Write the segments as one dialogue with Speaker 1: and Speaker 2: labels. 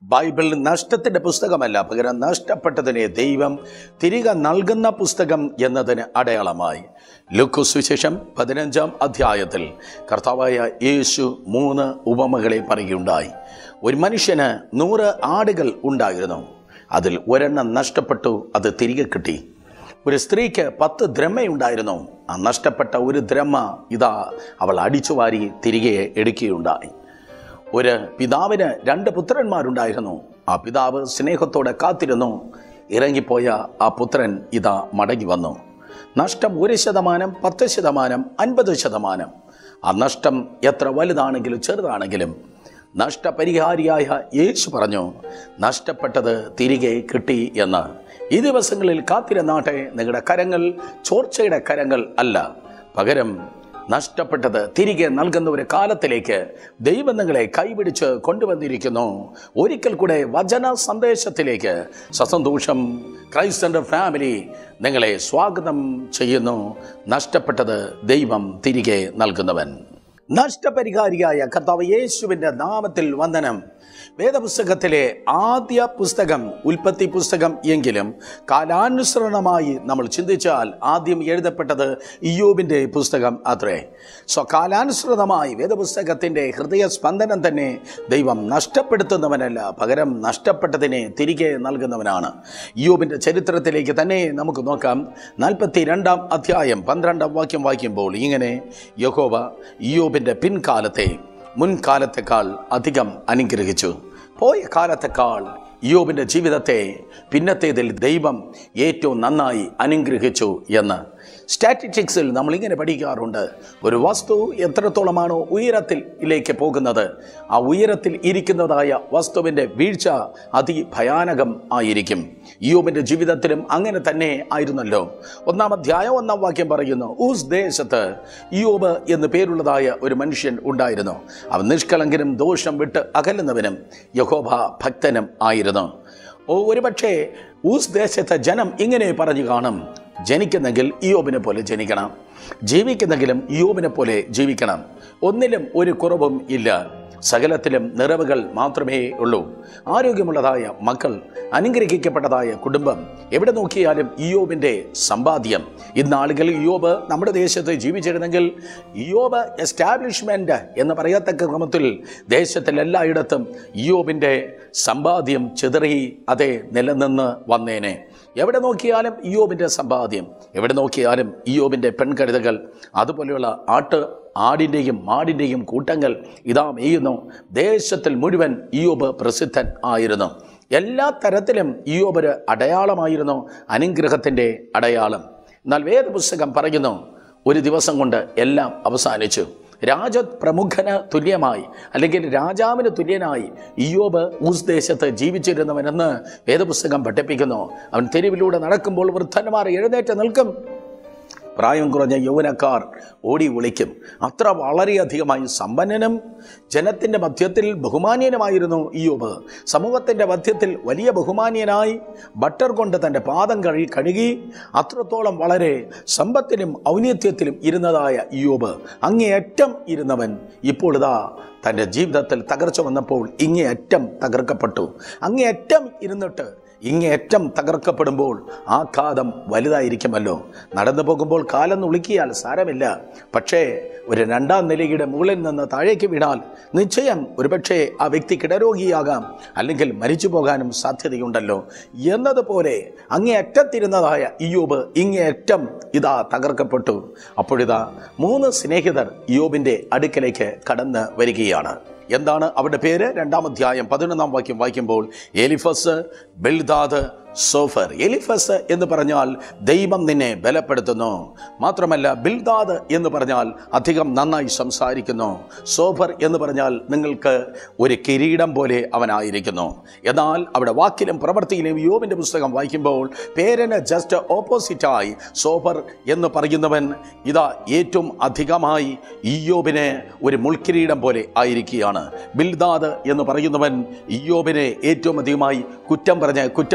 Speaker 1: Bible നഷ്ടത്തിൻ്റെ പുസ്തകമല്ല പകരം നഷ്ടപ്പെട്ടതിനെ ദൈവം തിരികെ നൽകുന്ന പുസ്തകം എന്നതിന് അടയാളമായി ലുക്കു സുവിശേഷം പതിനഞ്ചാം അധ്യായത്തിൽ കർത്താവായ യേശു മൂന്ന് ഉപമകളെ പറയുകയുണ്ടായി ഒരു മനുഷ്യന് നൂറ് ആടുകൾ ഉണ്ടായിരുന്നു അതിൽ ഒരെണ്ണം നഷ്ടപ്പെട്ടു അത് തിരികെ കിട്ടി ഒരു സ്ത്രീക്ക് പത്ത് ദ്രമയുണ്ടായിരുന്നു ആ നഷ്ടപ്പെട്ട ഒരു ദ്രമ ഇതാ അവൾ അടിച്ചു വാരി തിരികെ എടുക്കുകയുണ്ടായി ഒരു പിതാവിന് രണ്ട് പുത്രന്മാരുണ്ടായിരുന്നു ആ പിതാവ് സ്നേഹത്തോടെ കാത്തിരുന്നു ഇറങ്ങിപ്പോയ ആ പുത്രൻ ഇതാ മടങ്ങി വന്നു നഷ്ടം ഒരു ശതമാനം പത്ത് ശതമാനം അൻപത് ശതമാനം ആ നഷ്ടം എത്ര വലുതാണെങ്കിലും ചെറുതാണെങ്കിലും നഷ്ടപരിഹാരിയായ യേശു പറഞ്ഞു നഷ്ടപ്പെട്ടത് തിരികെ കിട്ടി എന്ന് ഈ ദിവസങ്ങളിൽ കാത്തിരുന്നാട്ടെ നിങ്ങളുടെ കരങ്ങൾ ചോർച്ചയുടെ കരങ്ങൾ അല്ല പകരം നഷ്ടപ്പെട്ടത് തിരികെ നൽകുന്ന ഒരു കാലത്തിലേക്ക് ദൈവം നിങ്ങളെ കൈപിടിച്ച് കൊണ്ടുവന്നിരിക്കുന്നു ഒരിക്കൽ കൂടെ വചന സന്ദേശത്തിലേക്ക് സസന്തോഷം ക്രൈസ്തൻ്റെ ഫാമിലി നിങ്ങളെ സ്വാഗതം ചെയ്യുന്നു നഷ്ടപ്പെട്ടത് ദൈവം തിരികെ നൽകുന്നവൻ നഷ്ടപരിഹാരിയായ കർത്താവ് യേശുവിൻ്റെ നാമത്തിൽ വന്ദനം വേദപുസ്തകത്തിലെ ആദ്യ പുസ്തകം ഉൽപ്പത്തി പുസ്തകം എങ്കിലും കാലാനുസരണമായി നമ്മൾ ചിന്തിച്ചാൽ ആദ്യം എഴുതപ്പെട്ടത് ഇയോബിൻ്റെ പുസ്തകം അത്രേ സോ കാലാനുസൃതമായി വേദപുസ്തകത്തിൻ്റെ ഹൃദയ സ്പന്ദനം തന്നെ ദൈവം നഷ്ടപ്പെടുത്തുന്നവനല്ല പകരം നഷ്ടപ്പെട്ടതിനെ തിരികെ നൽകുന്നവനാണ് ഇയോബിൻ്റെ ചരിത്രത്തിലേക്ക് തന്നെ നമുക്ക് നോക്കാം നാൽപ്പത്തി രണ്ടാം അധ്യായം പന്ത്രണ്ടാം വാക്യം വായിക്കുമ്പോൾ ഇങ്ങനെ യഹോവ ഇയോബിൻ്റെ പിൻകാലത്തെ മുൻകാലത്തെക്കാൾ അധികം അനുഗ്രഹിച്ചു പോയ കാലത്തെക്കാൾ യോബിൻ്റെ ജീവിതത്തെ പിന്നത്തേതിൽ ദൈവം ഏറ്റവും നന്നായി അനുഗ്രഹിച്ചു എന്ന് സ്റ്റാറ്റിസ്റ്റിക്സിൽ നമ്മൾ ഇങ്ങനെ പഠിക്കാറുണ്ട് ഒരു വസ്തു എത്രത്തോളമാണോ ഉയരത്തിലേക്ക് പോകുന്നത് ആ ഉയരത്തിൽ ഇരിക്കുന്നതായ വസ്തുവിൻ്റെ വീഴ്ച അതിഭയാനകം ആയിരിക്കും യോബിൻ്റെ ജീവിതത്തിലും അങ്ങനെ തന്നെ ആയിരുന്നല്ലോ ഒന്നാം അധ്യായം ഒന്നാം വാക്യം പറയുന്നു ഊസ് ദേശത്ത് യോബ് എന്ന് പേരുള്ളതായ ഒരു മനുഷ്യൻ ഉണ്ടായിരുന്നു അവൻ നിഷ്കളങ്കനും ദോഷം വിട്ട് അകലുന്നവനും യഹോബ ഭക്തനും ആയിരുന്നു ഓ ഒരുപക്ഷേ ഊസ് ദേശത്തെ ജനം ഇങ്ങനെ പറഞ്ഞു കാണും ജനിക്കുന്നെങ്കിൽ ഇയോബിനെ പോലെ ജനിക്കണം ജീവിക്കുന്നെങ്കിലും ഇയോബിനെ പോലെ ജീവിക്കണം ഒന്നിലും ഒരു കുറവും ഇല്ല സകലത്തിലും നിറവുകൾ മാത്രമേ ഉള്ളൂ ആരോഗ്യമുള്ളതായ മക്കൾ അനുഗ്രഹിക്കപ്പെട്ടതായ കുടുംബം എവിടെ നോക്കിയാലും ഇയോബിൻ്റെ സമ്പാദ്യം ഇന്ന് ആളുകൾ ഇയോബ് നമ്മുടെ ദേശത്ത് ജീവിച്ചിരുന്നെങ്കിൽ ഇയോബ് എസ്റ്റാബ്ലിഷ്മെൻ്റ് എന്ന് പറയത്തക്ക ക്രമത്തിൽ ദേശത്തിൽ എല്ലായിടത്തും ഇയോബിൻ്റെ സമ്പാദ്യം ചിതറി അതെ നിലനിന്ന് വന്നേനെ എവിടെ നോക്കിയാലും ഇയോബിൻ്റെ സമ്പാദ്യം എവിടെ നോക്കിയാലും ഇയോബിൻ്റെ പെൺകരുതകൾ അതുപോലെയുള്ള ആട്ട് ആടിൻ്റെയും മാടിൻ്റെയും കൂട്ടങ്ങൾ ഇതാ മെയ്യുന്നു ദേശത്തിൽ മുഴുവൻ ഇയോബ് പ്രസിദ്ധൻ ആയിരുന്നു എല്ലാ തരത്തിലും ഇയോബ് ഒരു അടയാളമായിരുന്നു അനുഗ്രഹത്തിൻ്റെ അടയാളം എന്നാൽ വേദപുസ്തകം പറയുന്നു ഒരു ദിവസം കൊണ്ട് എല്ലാം അവസാനിച്ചു രാജപ്രമുഖന് തുല്യമായി അല്ലെങ്കിൽ രാജാവിന് തുല്യനായി ഇയോബ് ഊസ് ദേശത്ത് ജീവിച്ചിരുന്നവനെന്ന് വേദപുസ്തകം പഠിപ്പിക്കുന്നു അവൻ തെരുവിലൂടെ നടക്കുമ്പോൾ വൃദ്ധന്മാർ എഴുന്നേറ്റ് നിൽക്കും പ്രായം കുറഞ്ഞ യൗവനക്കാർ ഓടി വിളിക്കും അത്ര വളരെയധികമായി സമ്പന്നനും ജനത്തിൻ്റെ മധ്യത്തിൽ ബഹുമാന്യനുമായിരുന്നു ഇയോബ് സമൂഹത്തിൻ്റെ മധ്യത്തിൽ വലിയ ബഹുമാന്യനായി ബട്ടർ കൊണ്ട് തൻ്റെ പാദം കഴി കഴുകി അത്രത്തോളം വളരെ സമ്പത്തിലും ഔന്നത്യത്തിലും ഇരുന്നതായ ഇയോബ് അങ്ങേയറ്റം ഇരുന്നവൻ ഇപ്പോൾ ഇതാ തൻ്റെ ജീവിതത്തിൽ തകർച്ച വന്നപ്പോൾ ഇങ്ങേയറ്റം തകർക്കപ്പെട്ടു അങ്ങേയറ്റം ഇരുന്നിട്ട് ഇങ്ങേയറ്റം തകർക്കപ്പെടുമ്പോൾ ആഘാതം വലുതായിരിക്കുമല്ലോ നടന്നു പോകുമ്പോൾ കാലം ഉളുക്കിയാൽ സാരമില്ല പക്ഷേ ഒരു രണ്ടാം നിലയുടെ മുകളിൽ നിന്ന് താഴേക്ക് വീണാൽ നിശ്ചയം ഒരുപക്ഷെ ആ വ്യക്തി കിടരോഗിയാകാം അല്ലെങ്കിൽ മരിച്ചു പോകാനും സാധ്യതയുണ്ടല്ലോ എന്നതുപോലെ അങ്ങേയറ്റത്തിരുന്നതായ ഇയോബ് ഇങ്ങേയറ്റം ഇതാ തകർക്കപ്പെട്ടു അപ്പോഴിതാ മൂന്ന് സ്നേഹിതർ ഇയോബിൻ്റെ അടുക്കലേക്ക് കടന്ന് വരികയാണ് എന്താണ് അവരുടെ പേര് രണ്ടാം അധ്യായം പതിനൊന്നാം വാക്യം വായിക്കുമ്പോൾ എലിഫസ് ബെൽദാദ് സോഫർ എലിഫസ് എന്ന് പറഞ്ഞാൽ ദൈവം നിന്നെ ബലപ്പെടുത്തുന്നു മാത്രമല്ല ബിൽദാദ് എന്ന് പറഞ്ഞാൽ അധികം നന്നായി സംസാരിക്കുന്നു സോഫർ എന്ന് പറഞ്ഞാൽ നിങ്ങൾക്ക് ഒരു കിരീടം പോലെ അവനായിരിക്കുന്നു എന്നാൽ അവിടെ വാക്കിലും പ്രവൃത്തിയിലും യോബിൻ്റെ പുസ്തകം വായിക്കുമ്പോൾ പേരിന് ജസ്റ്റ് ഓപ്പോസിറ്റായി സോഫർ എന്ന് പറയുന്നവൻ ഇതാ ഏറ്റവും അധികമായി ഇയോബിനെ ഒരു മുൾക്കിരീടം പോലെ ആയിരിക്കുകയാണ് ബിൽദാദ് എന്ന് പറയുന്നവൻ ഇയോബിനെ ഏറ്റവും അധികമായി കുറ്റം പറഞ്ഞ് കുറ്റം പറഞ്ഞ്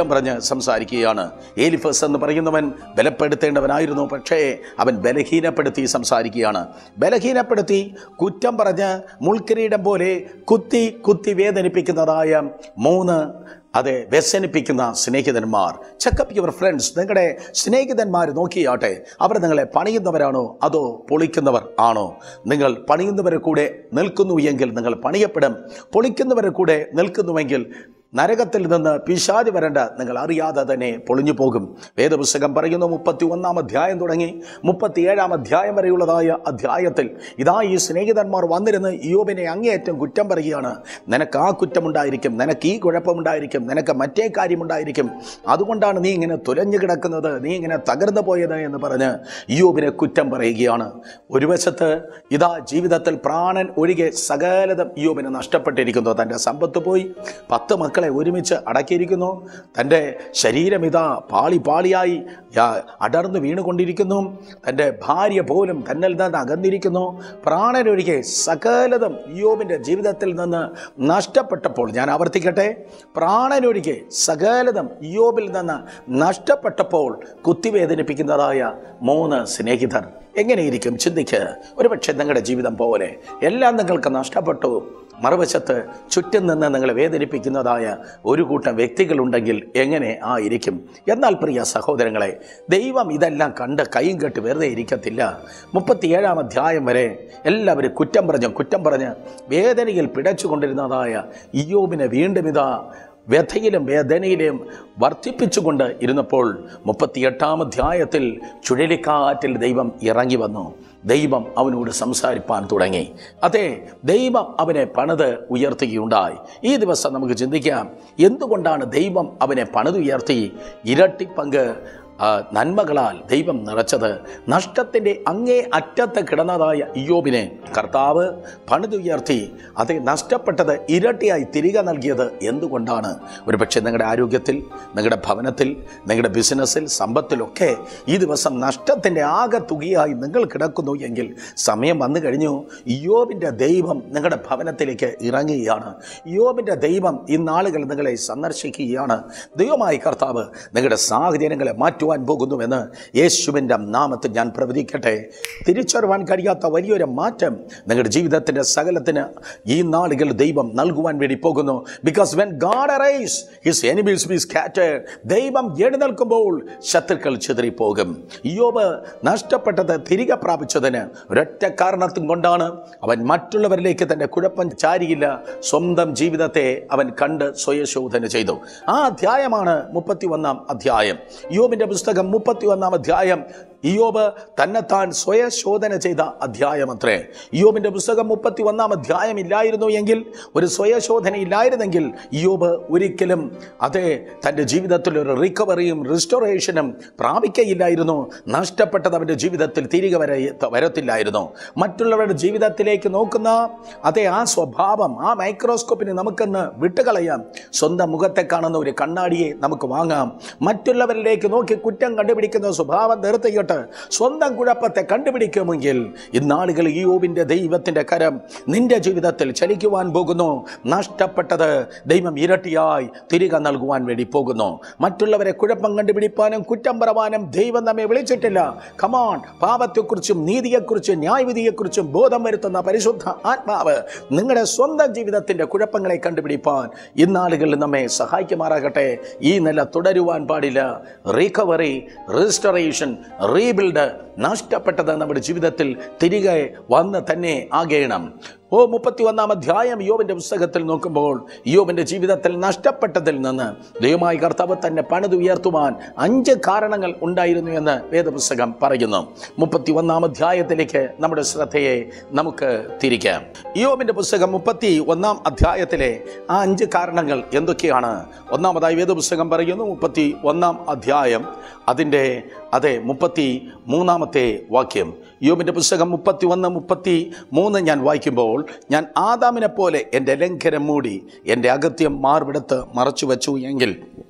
Speaker 1: സംസാരിക്കുകയാണ് ഏലിഫസ് എന്ന് പറയുന്നവൻ ബലപ്പെടുത്തേണ്ടവനായിരുന്നു പക്ഷേ അവൻ ബലഹീനപ്പെടുത്തി സംസാരിക്കുകയാണ് ബലഹീനപ്പെടുത്തി കുറ്റം പറഞ്ഞ് മുൾക്കിരീടം പോലെ കുത്തി കുത്തി വേദനിപ്പിക്കുന്നതായ മൂന്ന് അതെ വ്യസനിപ്പിക്കുന്ന സ്നേഹിതന്മാർ ചെക്കപ്പ് യുവർ ഫ്രണ്ട്സ് നിങ്ങളുടെ സ്നേഹിതന്മാർ നോക്കിയാട്ടെ അവർ നിങ്ങളെ പണിയുന്നവരാണോ അതോ പൊളിക്കുന്നവർ ആണോ നിങ്ങൾ പണിയുന്നവരെ കൂടെ നിൽക്കുന്നു എങ്കിൽ നിങ്ങൾ പണിയപ്പെടും പൊളിക്കുന്നവരെ കൂടെ നിൽക്കുന്നുവെങ്കിൽ നരകത്തിൽ നിന്ന് പിശാചി വരേണ്ട നിങ്ങൾ അറിയാതെ തന്നെ പൊളിഞ്ഞു പോകും വേദപുസ്തകം പറയുന്നു മുപ്പത്തി ഒന്നാം അധ്യായം തുടങ്ങി മുപ്പത്തിയേഴാം അധ്യായം വരെയുള്ളതായ അധ്യായത്തിൽ ഇതാ ഈ സ്നേഹിതന്മാർ വന്നിരുന്ന് യോബിനെ അങ്ങേയറ്റം കുറ്റം പറയുകയാണ് നിനക്ക് ആ കുറ്റമുണ്ടായിരിക്കും നിനക്ക് ഈ കുഴപ്പമുണ്ടായിരിക്കും നിനക്ക് മറ്റേ കാര്യമുണ്ടായിരിക്കും അതുകൊണ്ടാണ് നീ ഇങ്ങനെ തുലഞ്ഞു കിടക്കുന്നത് നീ ഇങ്ങനെ തകർന്നു പോയത് എന്ന് പറഞ്ഞ് യോബിനെ കുറ്റം പറയുകയാണ് ഒരു വശത്ത് ഇതാ ജീവിതത്തിൽ പ്രാണൻ ഒഴികെ സകലതും യോബിന് നഷ്ടപ്പെട്ടിരിക്കുന്നു തൻ്റെ സമ്പത്ത് പോയി പത്ത് മക്കളെ ഒരുമിച്ച് അടക്കിയിരിക്കുന്നു തൻ്റെ ശരീരം ഇതാ പാളി പാളിയായി യാ- അടർന്നു വീണുകൊണ്ടിരിക്കുന്നു തൻ്റെ ഭാര്യ പോലും തന്നിൽ നിന്ന് അകന്നിരിക്കുന്നു പ്രാണനൊഴികെ സകലതും യോബിൻ്റെ ജീവിതത്തിൽ നിന്ന് നഷ്ടപ്പെട്ടപ്പോൾ ഞാൻ ആവർത്തിക്കട്ടെ പ്രാണനൊഴികെ സകലതും യോബിൽ നിന്ന് നഷ്ടപ്പെട്ടപ്പോൾ കുത്തിവേദനിപ്പിക്കുന്നതായ മൂന്ന് സ്നേഹിതർ എങ്ങനെയിരിക്കും ചിന്തിക്ക് ഒരുപക്ഷെ നിങ്ങളുടെ ജീവിതം പോലെ എല്ലാം നിങ്ങൾക്ക് നഷ്ടപ്പെട്ടു മറുവശത്ത് ചുറ്റും നിന്ന് നിങ്ങളെ വേദനിപ്പിക്കുന്നതായ ഒരു കൂട്ടം വ്യക്തികളുണ്ടെങ്കിൽ എങ്ങനെ ആയിരിക്കും എന്നാൽ പ്രിയ സഹോദരങ്ങളെ ദൈവം ഇതെല്ലാം കണ്ട് കൈയും കെട്ട് വെറുതെ ഇരിക്കത്തില്ല മുപ്പത്തിയേഴാം അധ്യായം വരെ എല്ലാവരും കുറ്റം പറഞ്ഞ് കുറ്റം പറഞ്ഞ് വേദനയിൽ പിടച്ചുകൊണ്ടിരുന്നതായ ഇയോബിനെ വീണ്ടും ഇതാ വ്യഥയിലും വേദനയിലും വർദ്ധിപ്പിച്ചുകൊണ്ട് ഇരുന്നപ്പോൾ മുപ്പത്തിയെട്ടാം അധ്യായത്തിൽ ചുഴലിക്കാറ്റിൽ ദൈവം ഇറങ്ങി വന്നു ദൈവം അവനോട് സംസാരിപ്പാൻ തുടങ്ങി അതെ ദൈവം അവനെ പണിത് ഉയർത്തുകയുണ്ടായി ഈ ദിവസം നമുക്ക് ചിന്തിക്കാം എന്തുകൊണ്ടാണ് ദൈവം അവനെ പണിതുയർത്തി ഇരട്ടി പങ്ക് ആ, നന്മകളാൽ ദൈവം നിറച്ചത് നഷ്ടത്തിൻ്റെ അങ്ങേ അറ്റത്ത് കിടന്നതായ ഇയോബിനെ കർത്താവ് പണിതുയർത്തി അത് നഷ്ടപ്പെട്ടത് ഇരട്ടിയായി തിരികെ നൽകിയത് എന്തുകൊണ്ടാണ് ഒരുപക്ഷെ നിങ്ങളുടെ ആരോഗ്യത്തിൽ നിങ്ങളുടെ ഭവനത്തിൽ നിങ്ങളുടെ ബിസിനസ്സിൽ സമ്പത്തിലൊക്കെ ഈ ദിവസം നഷ്ടത്തിൻ്റെ ആകെ തുകയായി നിങ്ങൾ കിടക്കുന്നു എങ്കിൽ സമയം വന്നു കഴിഞ്ഞു യോബിൻ്റെ ദൈവം നിങ്ങളുടെ ഭവനത്തിലേക്ക് ഇറങ്ങുകയാണ് യോബിൻ്റെ ദൈവം ഈ നാളുകൾ നിങ്ങളെ സന്ദർശിക്കുകയാണ് ദൈവമായി കർത്താവ് നിങ്ങളുടെ സാഹചര്യങ്ങളെ മാറ്റുവാൻ പോകുന്നുവെന്ന് യേശുവിൻ്റെ നാമത്തിൽ ഞാൻ പ്രവചിക്കട്ടെ തിരിച്ചറിവാൻ കഴിയാത്ത വലിയൊരു മാറ്റം നിങ്ങളുടെ ജീവിതത്തിൻ്റെ സകലത്തിന് ഈ നാളുകൾ ദൈവം നൽകുവാൻ വേണ്ടി പോകുന്നു because when God arise his enemies be scattered ദൈവം എഴുന്നേൽക്കുമ്പോൾ ശത്രുക്കൾ ചിതറിപ്പോകും യോബ് നഷ്ടപ്പെട്ടത് തിരികെ പ്രാപിച്ചതിന് ഒരൊറ്റ കാരണത്തും കൊണ്ടാണ് അവൻ മറ്റുള്ളവരിലേക്ക് തൻ്റെ കുഴപ്പം ചാരിയില്ല സ്വന്തം ജീവിതത്തെ അവൻ കണ്ട് സ്വയശോധന ചെയ്തു ആ അധ്യായമാണ് മുപ്പത്തി ഒന്നാം അധ്യായം യോബിൻ്റെ പുസ്തകം മുപ്പത്തി ഒന്നാം അധ്യായം ഇയോബ് തന്നെത്താൻ സ്വയശോധന ചെയ്ത അധ്യായമത്രേ ഇയോബിൻ്റെ പുസ്തകം മുപ്പത്തി ഒന്നാം അധ്യായം ഇല്ലായിരുന്നു എങ്കിൽ ഒരു സ്വയശോധന ഇല്ലായിരുന്നെങ്കിൽ ഇയോബ് ഒരിക്കലും അതെ തൻ്റെ ജീവിതത്തിൽ ഒരു റിക്കവറിയും റിസ്റ്റോറേഷനും പ്രാപിക്കയില്ലായിരുന്നു നഷ്ടപ്പെട്ടത് അവൻ്റെ ജീവിതത്തിൽ തിരികെ വര വരത്തില്ലായിരുന്നു മറ്റുള്ളവരുടെ ജീവിതത്തിലേക്ക് നോക്കുന്ന അതേ ആ സ്വഭാവം ആ മൈക്രോസ്കോപ്പിനെ നമുക്കൊന്ന് വിട്ടുകളയാം സ്വന്തം മുഖത്തെ കാണുന്ന ഒരു കണ്ണാടിയെ നമുക്ക് വാങ്ങാം മറ്റുള്ളവരിലേക്ക് നോക്കി കുറ്റം കണ്ടുപിടിക്കുന്ന സ്വഭാവം നിർത്തിയിട്ട് സ്വന്തം കുഴപ്പത്തെ കണ്ടുപിടിക്കുമെങ്കിൽ ഇന്നാളുകൾ ഈ യോബിൻ്റെ ദൈവത്തിൻ്റെ കരം നിന്റെ ജീവിതത്തിൽ ചലിക്കുവാൻ പോകുന്നു നഷ്ടപ്പെട്ടത് ദൈവം ഇരട്ടിയായി തിരികെ നൽകുവാൻ വേണ്ടി പോകുന്നു മറ്റുള്ളവരെ കുഴപ്പം കണ്ടുപിടിപ്പാനും കുറ്റം പറവാനും ദൈവം നമ്മെ വിളിച്ചിട്ടില്ല കമാൺ പാപത്തെക്കുറിച്ചും നീതിയെക്കുറിച്ചും ന്യായവിധിയെക്കുറിച്ചും ബോധം വരുത്തുന്ന പരിശുദ്ധ ആത്മാവ് നിങ്ങളുടെ സ്വന്തം ജീവിതത്തിൻ്റെ കുഴപ്പങ്ങളെ കണ്ടുപിടിപ്പാൻ ഇന്നാളുകളിൽ നമ്മെ സഹായിക്കുമാറാകട്ടെ ഈ നില തുടരുവാൻ പാടില്ല റീകവറി റീസ്റ്റോറേഷൻ റീബിൽഡ് നഷ്ടപ്പെട്ടത് നമ്മുടെ ജീവിതത്തിൽ തിരികെ വന്ന് തന്നെ ആകേണം ഓ മുപ്പത്തി ഒന്നാം അധ്യായം യോബിൻ്റെ പുസ്തകത്തിൽ നോക്കുമ്പോൾ യോബിൻ്റെ ജീവിതത്തിൽ നഷ്ടപ്പെട്ടതിൽ നിന്ന് ദൈവമായി കർത്താവ് തന്നെ പണിത് ഉയർത്തുവാൻ അഞ്ച് കാരണങ്ങൾ ഉണ്ടായിരുന്നു എന്ന് വേദപുസ്തകം പറയുന്നു മുപ്പത്തി ഒന്നാം അധ്യായത്തിലേക്ക് നമ്മുടെ ശ്രദ്ധയെ നമുക്ക് തിരിക്കാം യോബിൻ്റെ പുസ്തകം മുപ്പത്തി ഒന്നാം അധ്യായത്തിലെ ആ അഞ്ച് കാരണങ്ങൾ എന്തൊക്കെയാണ് ഒന്നാമതായി വേദപുസ്തകം പറയുന്നു മുപ്പത്തി ഒന്നാം അധ്യായം അതിൻ്റെ അതെ മുപ്പത്തി മൂന്നാമത്തെ വാക്യം യോബിൻ്റെ പുസ്തകം മുപ്പത്തി ഒന്ന് മുപ്പത്തി മൂന്ന് ഞാൻ വായിക്കുമ്പോൾ ഞാൻ ആദാമിനെ പോലെ എൻ്റെ ലംഘനം മൂടി എൻ്റെ അകത്യം മാർവിടത്ത് മറച്ചു വച്ചു എങ്കിൽ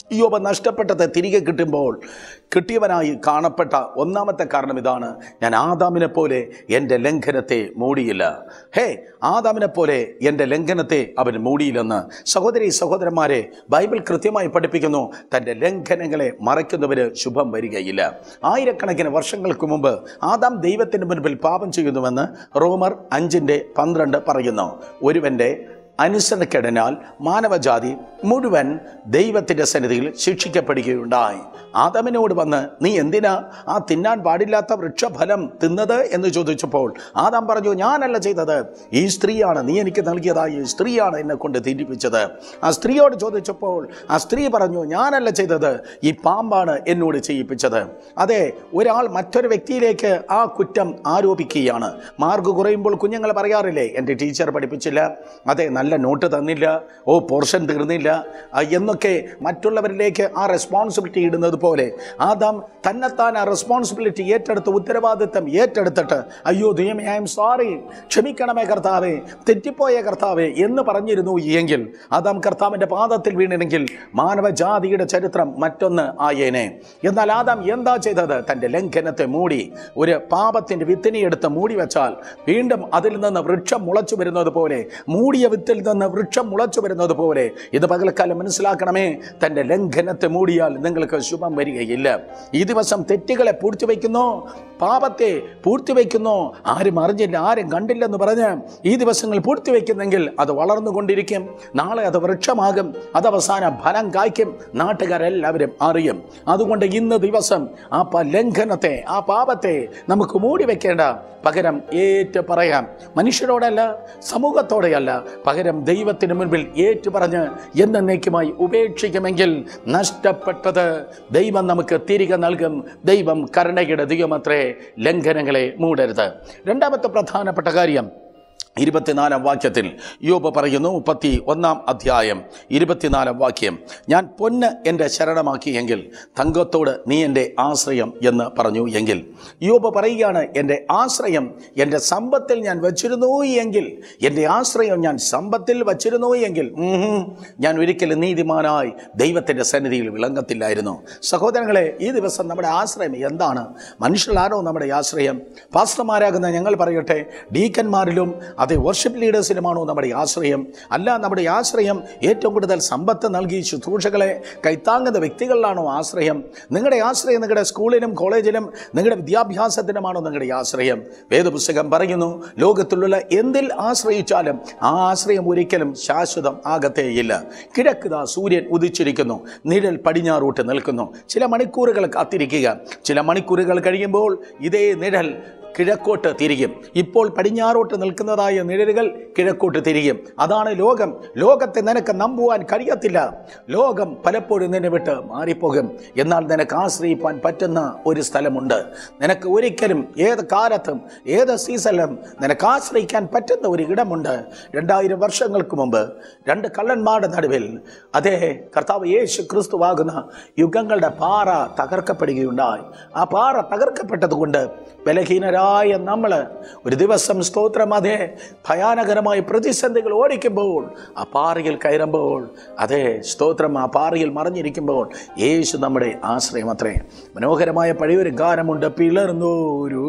Speaker 1: യോബ നഷ്ടപ്പെട്ടത് തിരികെ കിട്ടുമ്പോൾ കിട്ടിയവനായി കാണപ്പെട്ട ഒന്നാമത്തെ കാരണം ഇതാണ് ഞാൻ ആദാമിനെ പോലെ എൻ്റെ ലംഘനത്തെ മൂടിയില്ല ഹേ ആദാമിനെ പോലെ എൻ്റെ ലംഘനത്തെ അവൻ മൂടിയില്ലെന്ന് സഹോദരി സഹോദരന്മാരെ ബൈബിൾ കൃത്യമായി പഠിപ്പിക്കുന്നു തൻ്റെ ലംഘനങ്ങളെ മറയ്ക്കുന്നവര് ശുഭം വരികയില്ല ആയിരക്കണക്കിന് വർഷങ്ങൾക്ക് മുമ്പ് ആദാം ദൈവത്തിന് മുൻപിൽ പാപം ചെയ്യുന്നുവെന്ന് റോമർ അഞ്ചിൻ്റെ പന്ത്രണ്ട് പറയുന്നു ഒരുവൻ്റെ അനുസരണക്കെടനാൽ മാനവജാതി മുഴുവൻ ദൈവത്തിൻ്റെ സന്നിധിയിൽ ശിക്ഷിക്കപ്പെടുകയുണ്ടായി ആദമിനോട് വന്ന് നീ എന്തിനാ ആ തിന്നാൻ പാടില്ലാത്ത വൃക്ഷഫലം തിന്നത് എന്ന് ചോദിച്ചപ്പോൾ ആദാം പറഞ്ഞു ഞാനല്ല ചെയ്തത് ഈ സ്ത്രീയാണ് നീ എനിക്ക് നൽകിയതായി ഈ സ്ത്രീയാണ് എന്നെ കൊണ്ട് തിരിപ്പിച്ചത് ആ സ്ത്രീയോട് ചോദിച്ചപ്പോൾ ആ സ്ത്രീ പറഞ്ഞു ഞാനല്ല ചെയ്തത് ഈ പാമ്പാണ് എന്നോട് ചെയ്യിപ്പിച്ചത് അതെ ഒരാൾ മറ്റൊരു വ്യക്തിയിലേക്ക് ആ കുറ്റം ആരോപിക്കുകയാണ് മാർക്ക് കുറയുമ്പോൾ കുഞ്ഞുങ്ങൾ പറയാറില്ലേ എൻ്റെ ടീച്ചർ പഠിപ്പിച്ചില്ല അതെ നല്ല നോട്ട് തന്നില്ല ഓ പോർഷൻ തീർന്നില്ല ആ, എന്നൊക്കെ മറ്റുള്ളവരിലേക്ക് ആ റെസ്പോൺസിബിലിറ്റി ഇടുന്നത് പോലെ ആദാം തന്നെത്താൻ ആ റെസ്പോൺസിബിലിറ്റി ഏറ്റെടുത്ത് ഉത്തരവാദിത്തം ഏറ്റെടുത്തിട്ട് അയ്യോ ദൈവമേ ഐ എം സോറി ക്ഷമിക്കണമേ കർത്താവേ തെറ്റിപ്പോയ കർത്താവേ എന്ന് പറഞ്ഞിരുന്നു എങ്കിൽ ആദാം കർത്താവിൻ്റെ പാദത്തിൽ വീണിരുന്നെങ്കിൽ മാനവജാതിയുടെ ചരിത്രം മറ്റൊന്ന് ആയേനെ എന്നാൽ ആദാം എന്താ ചെയ്തത് തൻ്റെ ലംഘനത്തെ മൂടി ഒരു പാപത്തിൻ്റെ വിത്തിനെ എടുത്ത് മൂടി വെച്ചാൽ വീണ്ടും അതിൽ നിന്ന് വൃക്ഷം മുളച്ചു വരുന്നത് പോലെ മൂടിയ വിത്തിൽ നിന്ന് വൃക്ഷം മുളച്ചു വരുന്നത് പോലെ ഇത് പകൽക്കാലം മനസ്സിലാക്കണമേ തൻ്റെ ലംഘനത്തെ മൂടിയാൽ നിങ്ങൾക്ക് ശുഭം വരികയില്ല ഈ ദിവസം തെറ്റുകളെ പൂഴ്ത്തിവെക്കുന്നു പാപത്തെ പൂഴ്ത്തിവെക്കുന്നു ആരും അറിഞ്ഞില്ല ആരും കണ്ടില്ലെന്ന് പറഞ്ഞ് ഈ ദിവസങ്ങൾ പൂഴ്ത്തിവെക്കുന്നെങ്കിൽ അത് വളർന്നുകൊണ്ടിരിക്കും നാളെ അത് വൃക്ഷമാകും അത് അവസാനം ഫലം കായ്ക്കും നാട്ടുകാരെല്ലാവരും അറിയും അതുകൊണ്ട് ഇന്ന് ദിവസം ആ പ- ലംഘനത്തെ ആ പാപത്തെ നമുക്ക് മൂടി വെക്കേണ്ട പകരം ഏറ്റു പറയാം മനുഷ്യരോടല്ല സമൂഹത്തോടെയല്ല പകരം ദൈവത്തിന് മുൻപിൽ ഏറ്റു പറഞ്ഞ് എന്നേക്കുമായി ഉപേക്ഷിക്കുമെങ്കിൽ നഷ്ടപ്പെട്ടത് ദൈവം നമുക്ക് തിരികെ നൽകും ദൈവം കരുണയുടെ ദൈവമത്രേ ലംഘനങ്ങളെ മൂടരുത് രണ്ടാമത്തെ പ്രധാനപ്പെട്ട കാര്യം ഇരുപത്തിനാലാം വാക്യത്തിൽ യോബ് പറയുന്നു മുപ്പത്തി ഒന്നാം അധ്യായം ഇരുപത്തിനാലാം വാക്യം ഞാൻ പൊന്ന് എൻ്റെ ശരണമാക്കിയെങ്കിൽ തങ്കത്തോട് നീ എൻ്റെ ആശ്രയം എന്ന് പറഞ്ഞു എങ്കിൽ യോബ് പറയുകയാണ് എൻ്റെ ആശ്രയം എൻ്റെ സമ്പത്തിൽ ഞാൻ വച്ചിരുന്നു എങ്കിൽ എൻ്റെ ആശ്രയം ഞാൻ സമ്പത്തിൽ വച്ചിരുന്നു എങ്കിൽ ഉം, ഞാൻ ഒരിക്കലും നീതിമാനായി ദൈവത്തിൻ്റെ സന്നിധിയിൽ വിളങ്ങത്തില്ലായിരുന്നു സഹോദരങ്ങളെ ഈ ദിവസം നമ്മുടെ ആശ്രയം എന്താണ് മനുഷ്യരാണോ നമ്മുടെ ആശ്രയം പാസ്റ്റർമാരാകുന്ന ഞങ്ങൾ പറയട്ടെ ഡീക്കന്മാരിലും അതേ വർഷിപ്പ് ലീഡേഴ്സിലുമാണോ നമ്മുടെ ആശ്രയം അല്ല നമ്മുടെ ആശ്രയം ഏറ്റവും കൂടുതൽ സമ്പത്ത് നൽകി ശുശ്രൂഷകളെ കൈത്താങ്ങുന്ന വ്യക്തികളിലാണോ ആശ്രയം നിങ്ങളുടെ ആശ്രയം നിങ്ങളുടെ സ്കൂളിലും കോളേജിലും നിങ്ങളുടെ വിദ്യാഭ്യാസത്തിനുമാണോ നിങ്ങളുടെ ആശ്രയം വേദപുസ്തകം പറയുന്നു ലോകത്തിലുള്ള എന്തിൽ ആശ്രയിച്ചാലും ആ ആശ്രയം ഒരിക്കലും ശാശ്വതം ആകത്തേയില്ല കിഴക്കുതാ സൂര്യൻ ഉദിച്ചിരിക്കുന്നു നിഴൽ പടിഞ്ഞാറോട്ട് നിൽക്കുന്നു ചില മണിക്കൂറുകൾ കാത്തിരിക്കുക ചില മണിക്കൂറുകൾ കഴിയുമ്പോൾ ഇതേ നിഴൽ കിഴക്കോട്ട് തിരിയും ഇപ്പോൾ പടിഞ്ഞാറോട്ട് നിൽക്കുന്നതായ നിഴലുകൾ കിഴക്കോട്ട് തിരിയും അതാണ് ലോകം ലോകത്തെ നിനക്ക് നമ്പുവാൻ കഴിയത്തില്ല ലോകം പലപ്പോഴും നിന്നെ വിട്ട് മാറിപ്പോകും എന്നാൽ നിനക്ക് ആശ്രയിപ്പാൻ പറ്റുന്ന ഒരു സ്ഥലമുണ്ട് നിനക്ക് ഒരിക്കലും ഏത് കാലത്തും ഏത് സീസണിലും നിനക്ക് ആശ്രയിക്കാൻ പറ്റുന്ന ഒരു ഇടമുണ്ട് രണ്ടായിരം വർഷങ്ങൾക്ക് മുമ്പ് രണ്ട് കള്ളന്മാരുടെ നടുവിൽ അതേ കർത്താവ് യേശു ക്രിസ്തുവാകുന്ന യുഗങ്ങളുടെ പാറ തകർക്കപ്പെടുകയുണ്ടായി ആ പാറ തകർക്കപ്പെട്ടതുകൊണ്ട് ബലഹീനരായ നമ്മൾ ഒരു ദിവസം സ്തോത്രം അതേ ഭയാനകരമായ പ്രതിസന്ധികൾ ഓടിക്കുമ്പോൾ ആ പാറയിൽ കയറുമ്പോൾ അതേ സ്തോത്രം ആ പാറയിൽ മറിഞ്ഞിരിക്കുമ്പോൾ യേശു നമ്മുടെ ആശ്രയം അത്രേ മനോഹരമായ പഴയൊരു ഗാനമുണ്ട് പിളർന്നോരു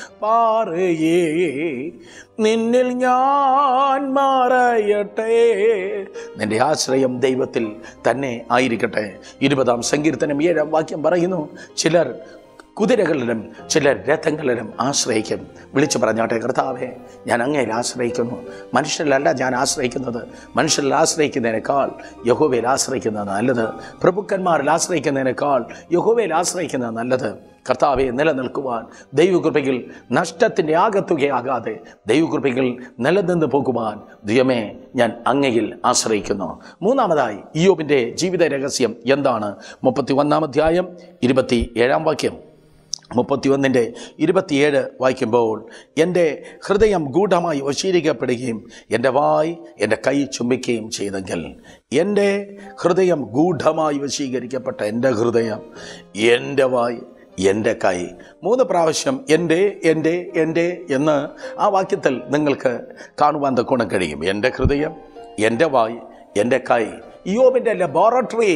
Speaker 1: പാറയേ നിന്നിൽ ഞാൻ മാറയട്ടെ നിന്റെ ആശ്രയം ദൈവത്തിൽ തന്നെ ആയിരിക്കട്ടെ ഇരുപതാം സങ്കീർത്തനം ഏഴാം വാക്യം പറയുന്നു ചിലർ കുതിരകളിലും ചിലർ രഥങ്ങളിലും ആശ്രയിക്കും വിളിച്ചു പറഞ്ഞാട്ടെ കർത്താവേ ഞാൻ അങ്ങയിൽ ആശ്രയിക്കുന്നു മനുഷ്യരിലല്ല ഞാൻ ആശ്രയിക്കുന്നത് മനുഷ്യരിൽ ആശ്രയിക്കുന്നതിനേക്കാൾ യഹോവയിൽ ആശ്രയിക്കുന്നത് നല്ലത് പ്രഭുക്കന്മാരിൽ ആശ്രയിക്കുന്നതിനേക്കാൾ യഹോവയിൽ ആശ്രയിക്കുന്നത് നല്ലത് കർത്താവെ നിലനിൽക്കുവാൻ ദൈവകൃപയിൽ നഷ്ടത്തിൻ്റെ ആകത്തുകയാകാതെ ദൈവകൃപയിൽ നിലനിന്ന് പോകുവാൻ ദൈവമേ ഞാൻ അങ്ങയിൽ ആശ്രയിക്കുന്നു മൂന്നാമതായി ഇയോബിൻ്റെ ജീവിത രഹസ്യം എന്താണ് മുപ്പത്തി ഒന്നാം അധ്യായം ഇരുപത്തി ഏഴാം വാക്യം മുപ്പത്തിയൊന്നിൻ്റെ ഇരുപത്തിയേഴ് വായിക്കുമ്പോൾ എൻ്റെ ഹൃദയം ഗൂഢമായി വശീകരിക്കപ്പെടുകയും എൻ്റെ വായ് എൻ്റെ കൈ ചുംബിക്കുകയും ചെയ്തെങ്കിൽ എൻ്റെ ഹൃദയം ഗൂഢമായി വശീകരിക്കപ്പെട്ട എൻ്റെ ഹൃദയം എൻ്റെ വായ് എൻ്റെ കൈ മൂന്ന് പ്രാവശ്യം എൻ്റെ എൻ്റെ എൻ്റെ എന്ന് ആ വാക്യത്തിൽ നിങ്ങൾക്ക് കാണുവാൻ തക്കോണം കഴിയും എൻ്റെ ഹൃദയം എൻ്റെ വായ് എൻ്റെ കൈ യോബിൻ്റെ ലബോറട്ടറി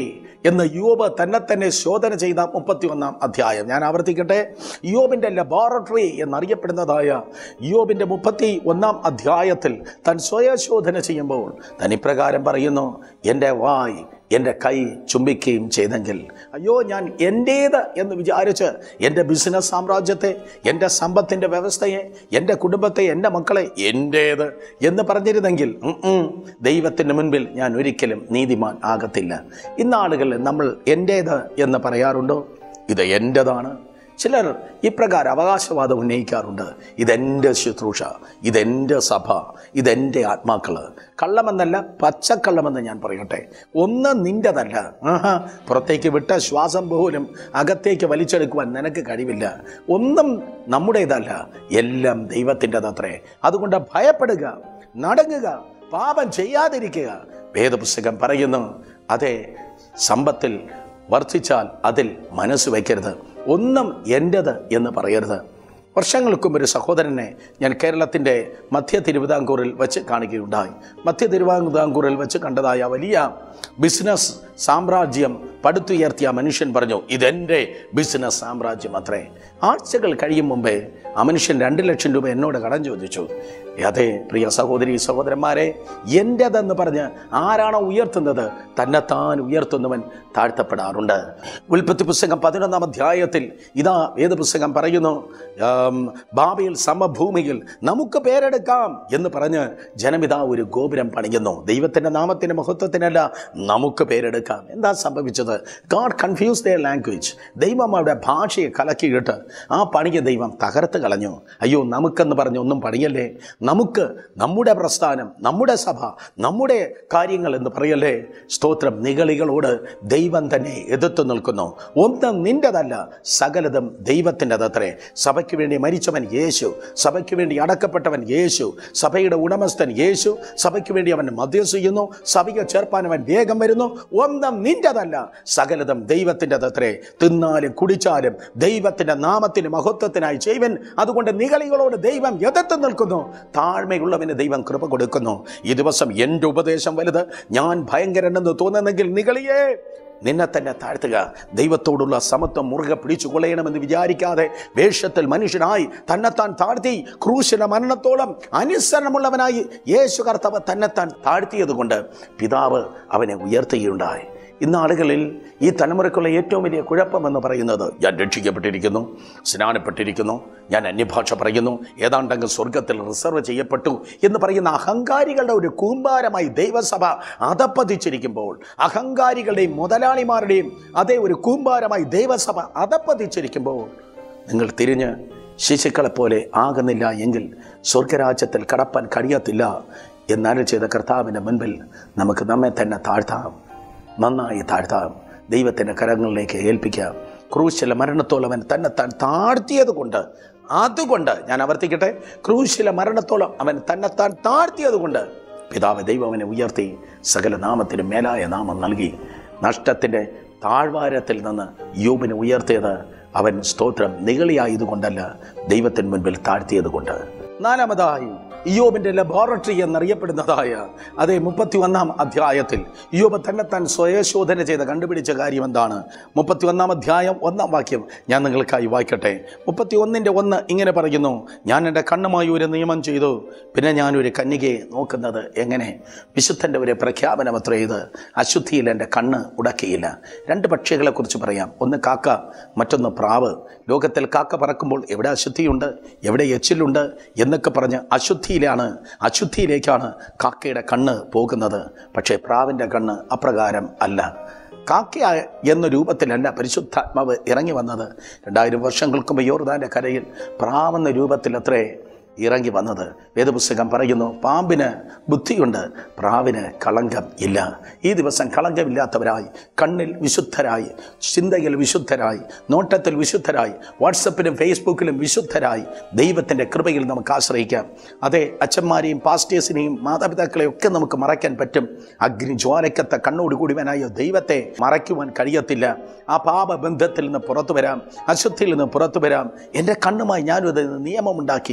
Speaker 1: എന്ന് യോബ് തന്നെ തന്നെ ശോധന ചെയ്ത മുപ്പത്തി ഒന്നാം അധ്യായം ഞാൻ ആവർത്തിക്കട്ടെ യോബിൻ്റെ ലബോറട്ടറി എന്നറിയപ്പെടുന്നതായ യോബിൻ്റെ മുപ്പത്തി ഒന്നാം അധ്യായത്തിൽ താൻ സ്വയശോധന ചെയ്യുമ്പോൾ താൻ ഇപ്രകാരം പറയുന്നു എൻ്റെ വായ് എൻ്റെ കൈ ചുംബിക്കുകയും ചെയ്തെങ്കിൽ അയ്യോ ഞാൻ എൻ്റേത് എന്ന് വിചാരിച്ച് എൻ്റെ ബിസിനസ് സാമ്രാജ്യത്തെ എൻ്റെ സമ്പത്തിൻ്റെ വ്യവസ്ഥയെ എൻ്റെ കുടുംബത്തെ എൻ്റെ മക്കളെ എൻ്റേത് എന്ന് പറഞ്ഞിരുന്നെങ്കിൽ ഉം ഉം, ദൈവത്തിൻ്റെ മുൻപിൽ ഞാൻ ഒരിക്കലും നീതിമാൻ ആകത്തില്ല ഇന്നാളുകളിൽ നമ്മൾ എൻ്റേത് എന്ന് പറയാറുണ്ടോ ഇത് എൻ്റെതാണ് ചിലർ ഇപ്രകാരം അവകാശവാദം ഉന്നയിക്കാറുണ്ട് ഇതെൻ്റെ ശുശ്രൂഷ ഇതെൻ്റെ സഭ ഇതെൻ്റെ ആത്മാക്കൾ കള്ളമെന്നല്ല പച്ചക്കള്ളമെന്ന് ഞാൻ പറയട്ടെ ഒന്ന് നിൻ്റെതല്ല ആഹാ പുറത്തേക്ക് വിട്ട ശ്വാസം പോലും അകത്തേക്ക് വലിച്ചെടുക്കുവാൻ നിനക്ക് കഴിവില്ല ഒന്നും നമ്മുടേതല്ല എല്ലാം ദൈവത്തിൻ്റെതത്രേ അതുകൊണ്ട് ഭയപ്പെടുക നടങ്ങുക പാപം ചെയ്യാതിരിക്കുക വേദപുസ്തകം പറയുന്നു അതെ സമ്പത്തിൽ വർദ്ധിച്ചാൽ അതിൽ മനസ്സ് വയ്ക്കരുത് ഒന്നും എൻ്റെത് എന്ന് പറയരുത് വർഷങ്ങൾക്കും ഒരു സഹോദരനെ ഞാൻ കേരളത്തിൻ്റെ മധ്യ തിരുവിതാംകൂറിൽ വെച്ച് കാണുകയുണ്ടായി മധ്യ തിരുവിതാംകൂറിൽ വെച്ച് കണ്ടതായ വലിയ ബിസിനസ് സാമ്രാജ്യം പടുത്തുയർത്തിയ മനുഷ്യൻ പറഞ്ഞു ഇതെൻ്റെ ബിസിനസ് സാമ്രാജ്യം അത്രേ ആഴ്ചകൾ കഴിയും മുമ്പേ ആ മനുഷ്യൻ രണ്ട് ലക്ഷം രൂപ എന്നോട് കടം ചോദിച്ചു അതെ പ്രിയ സഹോദരി സഹോദരന്മാരെ എൻ്റെതെന്ന് പറഞ്ഞ് ആരാണോ ഉയർത്തുന്നത് തന്നെത്താൻ ഉയർത്തുന്നവൻ താഴ്ത്തപ്പെടാറുണ്ട് ഉൽപ്പത്തി പുസ്തകം പതിനൊന്നാം അധ്യായത്തിൽ ഇതാ വേദപുസ്തകം പറയുന്നു ആം, ബാബയിൽ സമഭൂമിയിൽ നമുക്ക് പേരെടുക്കാം എന്ന് പറഞ്ഞ് ജനമിതാ ഒരു ഗോപുരം പണിയുന്നു ദൈവത്തിൻ്റെ നാമത്തിൻ്റെ മഹത്വത്തിനല്ല നമുക്ക് പേരെടുക്കാം എന്താ സംഭവിച്ചത് ഗാഡ് കൺഫ്യൂസ് ദയർ ലാംഗ്വേജ് ദൈവം അവരുടെ ഭാഷയെ കലക്കിയിട്ട് ആ പണിയെ ദൈവം തകർത്ത് കളഞ്ഞു അയ്യോ നമുക്കെന്ന് പറഞ്ഞ് ഒന്നും പണിയല്ലേ നമുക്ക് നമ്മുടെ പ്രസ്ഥാനം നമ്മുടെ സഭ നമ്മുടെ കാര്യങ്ങൾ എന്ന് പറയല്ലേ സ്തോത്രം നികളികളോട് ദൈവം തന്നെ എതിർത്ത് നിൽക്കുന്നു ഒന്നും നിന്റെതല്ല സകലതും ദൈവത്തിൻ്റെതത്രേ സഭയ്ക്ക് വേണ്ടി മരിച്ചവൻ യേശു സഭയ്ക്ക് വേണ്ടി അടക്കപ്പെട്ടവൻ യേശു സഭയുടെ ഉടമസ്ഥൻ യേശു സഭയ്ക്ക് വേണ്ടി അവൻ മദ്യം ചെയ്യുന്നു സഭയെ ചേർപ്പാൻ അവൻ വേഗം വരുന്നു ഒന്നും നിന്റെതല്ല സകലതും ദൈവത്തിൻ്റെതത്രേ തിന്നാലും കുടിച്ചാലും ദൈവത്തിൻ്റെ നാമത്തിന് മഹത്വത്തിനായി ചെയ്വൻ അതുകൊണ്ട് നികളികളോട് ദൈവം എതിർത്ത് നിൽക്കുന്നു താഴ്മയുള്ളവന് ദൈവം കൃപ കൊടുക്കുന്നു ഈ ദിവസം എൻ്റെ ഉപദേശം വലുത് ഞാൻ ഭയങ്കരനെന്ന് തോന്നുന്നെങ്കിൽ നികളിയേ നിന്നെ തന്നെ താഴ്ത്തുക ദൈവത്തോടുള്ള സമത്വം മുറുകെ പിടിച്ചു കൊള്ളയണമെന്ന് വിചാരിക്കാതെ വേഷത്തിൽ മനുഷ്യനായി തന്നെത്താൻ താഴ്ത്തി ക്രൂശിന്റെ മരണത്തോളം അനുസരണമുള്ളവനായി യേശു കർത്താവ് തന്നെത്താൻ താഴ്ത്തിയത് കൊണ്ട് പിതാവ് അവനെ ഉയർത്തുകയുണ്ടായി ഇന്ന് ആളുകളിൽ ഈ തലമുറയ്ക്കുള്ള ഏറ്റവും വലിയ കുഴപ്പമെന്ന് പറയുന്നത് ഞാൻ രക്ഷിക്കപ്പെട്ടിരിക്കുന്നു സ്നാനപ്പെട്ടിരിക്കുന്നു ഞാൻ അന്യഭാഷ പറയുന്നു ഏതാണ്ടങ്ങ് സ്വർഗത്തിൽ റിസർവ് ചെയ്യപ്പെട്ടു എന്ന് പറയുന്ന അഹങ്കാരികളുടെ ഒരു കൂമ്പാരമായി ദൈവസഭ അതപ്പതിച്ചിരിക്കുമ്പോൾ അഹങ്കാരികളുടെയും മുതലാളിമാരുടെയും അതേ ഒരു കൂമ്പാരമായി ദൈവസഭ അതപ്പതിച്ചിരിക്കുമ്പോൾ നിങ്ങൾ തിരിഞ്ഞ് ശിശുക്കളെപ്പോലെ ആകുന്നില്ല എങ്കിൽ സ്വർഗരാജ്യത്തിൽ കടപ്പാൻ കഴിയത്തില്ല എന്നാലും ചെയ്ത കർത്താവിൻ്റെ മുൻപിൽ നമുക്ക് നമ്മെ തന്നെ താഴ്ത്താം നന്നായി താഴ്ത്താം ദൈവത്തിൻ്റെ കരങ്ങളിലേക്ക് ഏൽപ്പിക്കാം ക്രൂശിലെ മരണത്തോളം അവൻ തന്നെ താൻ താഴ്ത്തിയത് കൊണ്ട് അതുകൊണ്ട് ഞാൻ ആവർത്തിക്കട്ടെ ക്രൂശിലെ മരണത്തോളം അവൻ തന്നെത്താൻ താഴ്ത്തിയത് കൊണ്ട് പിതാവ് ദൈവം അവനെ ഉയർത്തി സകല നാമത്തിന് മേലായ നാമം നൽകി നഷ്ടത്തിൻ്റെ താഴ്വാരത്തിൽ നിന്ന് യോബിനെ ഉയർത്തിയത് അവൻ സ്തോത്രം നികളിയായതുകൊണ്ടല്ല ദൈവത്തിന് മുൻപിൽ താഴ്ത്തിയത് കൊണ്ട് നാലാമതായി ഇയോബിന്റെ ലബോറട്ടറി എന്നറിയപ്പെടുന്നതായ അതേ മുപ്പത്തി ഒന്നാം അധ്യായത്തിൽ ഇയോബ് തന്നെത്താൻ സ്വയശോധന ചെയ്ത് കണ്ടുപിടിച്ച കാര്യം എന്താണ് മുപ്പത്തി ഒന്നാം അധ്യായം ഒന്നാം വാക്യം ഞാൻ നിങ്ങൾക്കായി വായിക്കട്ടെ മുപ്പത്തി ഒന്നിൻ്റെ ഒന്ന് ഇങ്ങനെ പറയുന്നു ഞാൻ എൻ്റെ കണ്ണുമായി ഒരു നിയമം ചെയ്തു പിന്നെ ഞാനൊരു കന്യകയെ നോക്കുന്നത് എങ്ങനെ വിശുദ്ധൻ്റെ ഒരു പ്രഖ്യാപനം അത്ര ഇത് അശുദ്ധിയിൽ എൻ്റെ കണ്ണ് ഉടക്കിയില്ല രണ്ട് പക്ഷികളെക്കുറിച്ച് പറയാം ഒന്ന് കാക്ക മറ്റൊന്ന് പ്രാവ് ലോകത്തിൽ കാക്ക പറക്കുമ്പോൾ എവിടെ അശുദ്ധിയുണ്ട് എവിടെ എച്ചിലുണ്ട് എന്നൊക്കെ പറഞ്ഞ് അശുദ്ധിയിലാണ് അശുദ്ധിയിലേക്കാണ് കാക്കയുടെ കണ്ണ് പോകുന്നത് പക്ഷേ പ്രാവിൻ്റെ കണ്ണ് അപ്രകാരം അല്ല കാക്ക എന്ന രൂപത്തിലല്ല പരിശുദ്ധാത്മാവ് ഇറങ്ങി വന്നത് രണ്ടായിരം വർഷങ്ങൾക്ക് മുമ്പ് യോർദാൻ്റെ കരയിൽ പ്രാവെന്ന രൂപത്തിൽ അത്രേ ഇറങ്ങി വന്നത് വേദപുസ്തകം പറയുന്നു പാമ്പിന് ബുദ്ധിയുണ്ട് പ്രാവിന് കളങ്കം ഇല്ല ഈ ദിവസം കളങ്കമില്ലാത്തവരായി കണ്ണിൽ വിശുദ്ധരായി ചിന്തയിൽ വിശുദ്ധരായി നോട്ടത്തിൽ വിശുദ്ധരായി വാട്സപ്പിലും ഫേസ്ബുക്കിലും വിശുദ്ധരായി ദൈവത്തിൻ്റെ കൃപയിൽ നമുക്ക് ആശ്രയിക്കാം അതെ അച്ഛന്മാരെയും പാസ്റ്റേഴ്സിനെയും മാതാപിതാക്കളെയും ഒക്കെ നമുക്ക് മറയ്ക്കാൻ പറ്റും അഗ്നി ജ്വാലക്കത്ത കണ്ണോട് കൂടിവനായ ദൈവത്തെ മറയ്ക്കുവാൻ കഴിയത്തില്ല ആ പാപബന്ധത്തിൽ നിന്ന് പുറത്തു വരാം അശുദ്ധിയിൽ നിന്ന് പുറത്തു വരാം എൻ്റെ കണ്ണുമായി ഞാനും അത് നിയമമുണ്ടാക്കി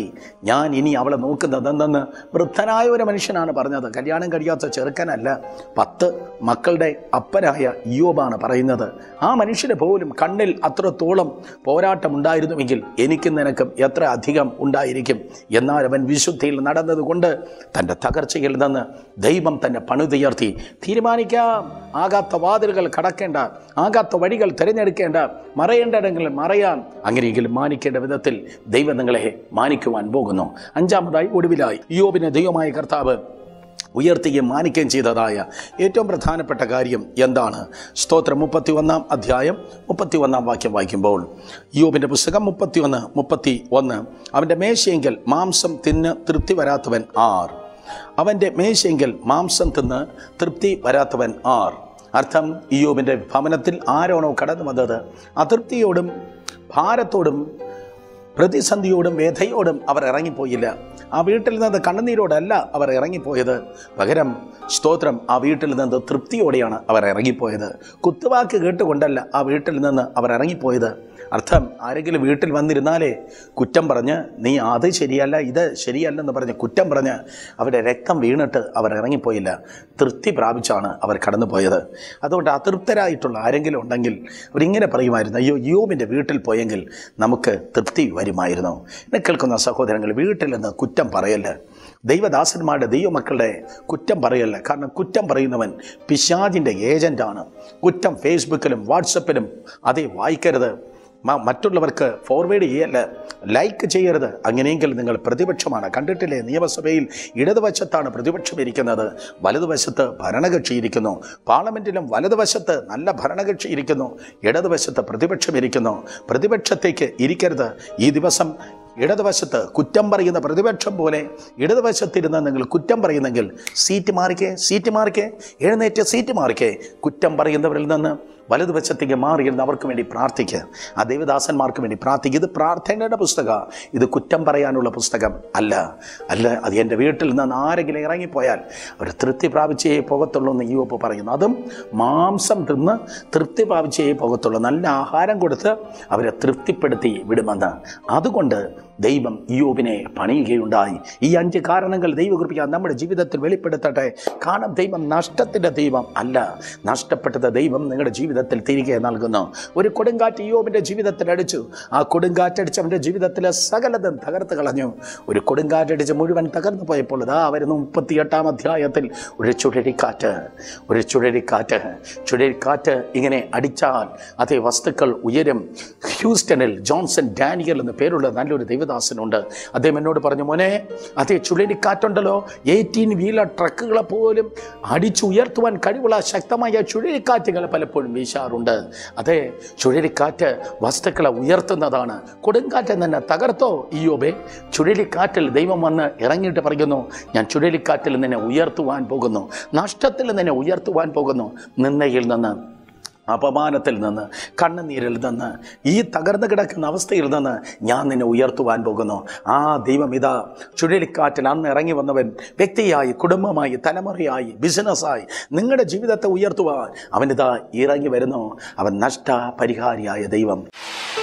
Speaker 1: ഞാൻ ഇനി അവളെ നോക്കുന്നതെന്തെന്ന് വൃദ്ധനായ ഒരു മനുഷ്യനാണ് പറഞ്ഞത് കല്യാണം കഴിയാത്ത ചെറുക്കനല്ല പത്ത് മക്കളുടെ അപ്പനായ യോബാണ് പറയുന്നത് ആ മനുഷ്യന് പോലും കണ്ണിൽ അത്രത്തോളം പോരാട്ടമുണ്ടായിരുന്നുവെങ്കിൽ എനിക്കും നിനക്കും എത്ര അധികം ഉണ്ടായിരിക്കും എന്നാൽ അവൻ വിശുദ്ധിയിൽ നടന്നതുകൊണ്ട് തൻ്റെ തകർച്ചയിൽ നിന്ന് ദൈവം തന്നെ പണിതുയർത്തി തീരുമാനിക്കാം ആകാത്ത വാതിലുകൾ കടക്കേണ്ട ആകാത്ത വഴികൾ തിരഞ്ഞെടുക്കേണ്ട മറയേണ്ടിടങ്ങളിൽ മറയാൻ അങ്ങനെയെങ്കിലും മാനിക്കേണ്ട വിധത്തിൽ ദൈവം നിങ്ങളെ മാനിക്കുവാൻ പോകുന്നു അഞ്ചാമതായി ഒടുവിലായി യോബിനെ ദൈവമായ കർത്താവ് ഉയർത്തുകയും മാനിക്കുകയും ചെയ്തതായ ഏറ്റവും പ്രധാനപ്പെട്ട കാര്യം എന്താണ് സ്തോത്രം മുപ്പത്തി ഒന്നാം അധ്യായം മുപ്പത്തി ഒന്നാം വാക്യം വായിക്കുമ്പോൾ യോബിൻ്റെ പുസ്തകം മുപ്പത്തി ഒന്ന് മുപ്പത്തി ഒന്ന് അവൻ്റെ മേശയെങ്കിൽ മാംസം തിന്ന് തൃപ്തി വരാത്തവൻ ആർ അവൻ്റെ മേശയെങ്കിൽ മാംസം തിന്ന് തൃപ്തി വരാത്തവൻ ആർ അർത്ഥം ഇയോബിൻ്റെ ഭവനത്തിൽ ആരാണോ കടന്നു വന്നത് അതൃപ്തിയോടും ഭാരത്തോടും പ്രതിസന്ധിയോടും വ്യഥയോടും അവർ ഇറങ്ങിപ്പോയില്ല ആ വീട്ടിൽ നിന്ന് കണ്ണുനീരോടല്ല അവർ ഇറങ്ങിപ്പോയത് പകരം സ്തോത്രം ആ വീട്ടിൽ നിന്ന് തൃപ്തിയോടെയാണ് അവർ ഇറങ്ങിപ്പോയത് കുത്തുവാക്ക് കേട്ടുകൊണ്ടല്ല ആ വീട്ടിൽ നിന്ന് അവർ ഇറങ്ങിപ്പോയത് അർത്ഥം ആരെങ്കിലും വീട്ടിൽ വന്നിരുന്നാലേ കുറ്റം പറഞ്ഞ് നീ അത് ശരിയല്ല ഇത് ശരിയല്ലെന്ന് പറഞ്ഞ് കുറ്റം പറഞ്ഞ് അവരുടെ രക്തം വീണിട്ട് അവർ ഇറങ്ങിപ്പോയില്ല തൃപ്തി പ്രാപിച്ചാണ് അവർ കടന്നുപോയത് അതുകൊണ്ട് അതൃപ്തരായിട്ടുള്ള ആരെങ്കിലും ഉണ്ടെങ്കിൽ അവരിങ്ങനെ പറയുമായിരുന്നു അയ്യോ യോബിൻ്റെ വീട്ടിൽ പോയെങ്കിൽ നമുക്ക് തൃപ്തി വരുമായിരുന്നു എന്നെ കേൾക്കുന്ന സഹോദരങ്ങൾ വീട്ടിൽ നിന്ന് കുറ്റം പറയല്ല ദൈവദാസന്മാരുടെ ദൈവമക്കളുടെ കുറ്റം പറയല്ല കാരണം കുറ്റം പറയുന്നവൻ പിശാജിൻ്റെ ഏജൻ്റാണ് കുറ്റം ഫേസ്ബുക്കിലും വാട്സപ്പിലും അതേ വായിക്കരുത് മ- മറ്റുള്ളവർക്ക് ഫോർവേഡ് ചെയ്യല്ല ലൈക്ക് ചെയ്യരുത് അങ്ങനെയെങ്കിൽ നിങ്ങൾ പ്രതിപക്ഷമാണ് കണ്ടിട്ടില്ലേ നിയമസഭയിൽ ഇടതുവശത്താണ് പ്രതിപക്ഷം ഇരിക്കുന്നത് വലതുവശത്ത് ഭരണകക്ഷി ഇരിക്കുന്നു പാർലമെൻറ്റിലും വലതുവശത്ത് നല്ല ഭരണകക്ഷി ഇരിക്കുന്നു ഇടതുവശത്ത് പ്രതിപക്ഷം ഇരിക്കുന്നു പ്രതിപക്ഷത്തേക്ക് ഇരിക്കരുത് ഈ ദിവസം ഇടതുവശത്ത് കുറ്റം പറയുന്ന പ്രതിപക്ഷം പോലെ ഇടതുവശത്തിരുന്ന് നിങ്ങൾ കുറ്റം പറയുന്നെങ്കിൽ സീറ്റ് മാറിക്കേ സീറ്റ് മാറിക്കേ എഴുന്നേറ്റ് സീറ്റ് മാറിക്കേ കുറ്റം പറയുന്നവരിൽ നിന്ന് വലതുവശത്തേക്ക് മാറിയിരുന്ന് അവർക്ക് വേണ്ടി പ്രാർത്ഥിക്കുക ആ ദൈവദാസന്മാർക്ക് വേണ്ടി പ്രാർത്ഥിക്കുക ഇത് പ്രാർത്ഥനയുടെ പുസ്തകം ഇത് കുറ്റം പറയാനുള്ള പുസ്തകം അല്ല അല്ല അത് എൻ്റെ വീട്ടിൽ നിന്ന് ആരെങ്കിലും ഇറങ്ങിപ്പോയാൽ അവർ തൃപ്തി പ്രാപിച്ചേ പോകത്തുള്ളൂ എന്ന് യുവപ്പ് പറയുന്നു അതും മാംസം തിന്ന് തൃപ്തി പ്രാപിച്ചേ പോകത്തുള്ളൂ നല്ല ആഹാരം കൊടുത്ത് അവരെ തൃപ്തിപ്പെടുത്തി വിടുമെന്ന് അതുകൊണ്ട് ദൈവം യോബിനെ പണിയുകയുണ്ടായി ഈ അഞ്ച് കാരണങ്ങൾ ദൈവകൃപിക്കാൻ നമ്മുടെ ജീവിതത്തിൽ വെളിപ്പെടുത്തട്ടെ കാരണം ദൈവം നഷ്ടത്തിൻ്റെ ദൈവം അല്ല നഷ്ടപ്പെട്ടത് ദൈവം നിങ്ങളുടെ ജീവിതത്തിൽ തിരികെ നൽകുന്നു ഒരു കൊടുങ്കാറ്റ് യോബിൻ്റെ ജീവിതത്തിൽ അടിച്ചു ആ കൊടുങ്കാറ്റടിച്ച് അവൻ്റെ ജീവിതത്തിലെ സകലതും തകർത്ത് കളഞ്ഞു ഒരു കൊടുങ്കാറ്റടിച്ച് മുഴുവൻ തകർന്നു പോയപ്പോൾ ഇതാ വരുന്നു മുപ്പത്തിയെട്ടാം അധ്യായത്തിൽ ഒരു ചുഴലിക്കാറ്റ് ഒരു ചുഴലിക്കാറ്റ് ചുഴലിക്കാറ്റ് ഇങ്ങനെ അടിച്ചാൽ അതേ വസ്തുക്കൾ ഉയരും ഹ്യൂസ്റ്റണിൽ ജോൺസൺ ഡാനിയൽ എന്ന പേരുള്ള നല്ലൊരു ദൈവദാസനുണ്ട് അദ്ദേഹം എന്നോട് പറഞ്ഞു മോനെ അതേ ചുഴലിക്കാറ്റുണ്ടല്ലോ എയ്റ്റീൻ വീലർ ട്രക്കുകളെ പോലും അടിച്ചുയർത്തുവാൻ കഴിവുള്ള ശക്തമായ ചുഴലിക്കാറ്റുകൾ പലപ്പോഴും വീശാറുണ്ട് അതെ ചുഴലിക്കാറ്റ് വസ്തുക്കളെ ഉയർത്തുന്നതാണ് കൊടുങ്കാറ്റ് തന്നെ തകർത്തോ ഈയോബെ ചുഴലിക്കാറ്റിൽ ദൈവം വന്ന് ഇറങ്ങിയിട്ട് പറയുന്നു ഞാൻ ചുഴലിക്കാറ്റിൽ നിന്നെ ഉയർത്തുവാൻ പോകുന്നു നഷ്ടത്തിൽ നിന്നെ ഉയർത്തുവാൻ പോകുന്നു നിന്നയിൽ നിന്ന് അപമാനത്തിൽ നിന്ന് കണ്ണുനീരിൽ നിന്ന് ഈ തകർന്നു കിടക്കുന്ന അവസ്ഥയിൽ നിന്ന് ഞാൻ നിന്നെ ഉയർത്തുവാൻ പോകുന്നു ആ ദൈവം ഇതാ ചുഴലിക്കാറ്റിൽ അന്ന് ഇറങ്ങി വന്നവൻ വ്യക്തിയായി കുടുംബമായി തലമുറയായി ബിസിനസ്സായി നിങ്ങളുടെ ജീവിതത്തെ ഉയർത്തുവാൻ അവനിതാ ഇറങ്ങി വരുന്നു അവൻ നഷ്ട പരിഹാരിയായ ദൈവം